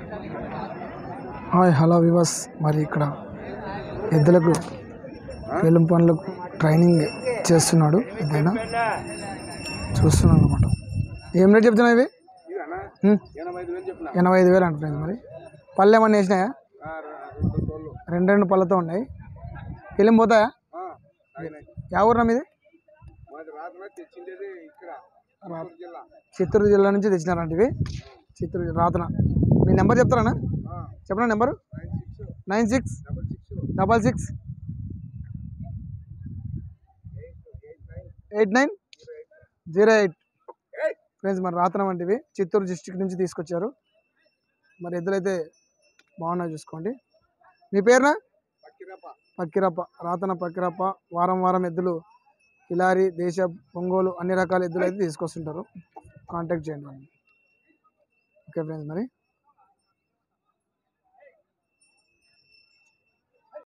Hi hello వివాస్ మరి ఇక్కడ ఎద్దులకు వేలం పనులకు ట్రైనింగ్ చేస్తున్నాడు ఎద్దైనా చూస్తున్నాడు అనమాట ఏం రేట్ చెప్తున్నావు ఇవి ఉం? ఎనభై ఐదు వేలు అంటున్నాయి మరి పళ్ళు ఏమన్నా వేసినాయా రెండు రెండు పళ్ళతో ఉన్నాయి వెళ్ళి పోతాయా యా ఊరు మీది రా- చిత్తూరు జిల్లా నుంచి తెచ్చినారంట ఇవి చిత్తూరు జిల్లా, రాతన మీ నెంబర్ చెప్తారా చెప్పనా number nine six double six eight nine zero eight friends మరి రాతన వంటివి చిత్తూరు డిస్టిక్ నుంచి తీసుకొచ్చారు మరి ఎద్దులైతే బాగున్నాయి చూసుకోండి మీ పేరునా పక్కిరప్ప రాతన పక్కిరప్ప వారం వారం ఎద్దులు కిలారి దేశ ఒంగోలు అన్ని రకాల ఎద్దులు అయితే తీసుకొస్తుంటారు కాంటాక్ట్ చేయండి వాళ్ళని ఓకే ఫ్రెండ్స్ మరి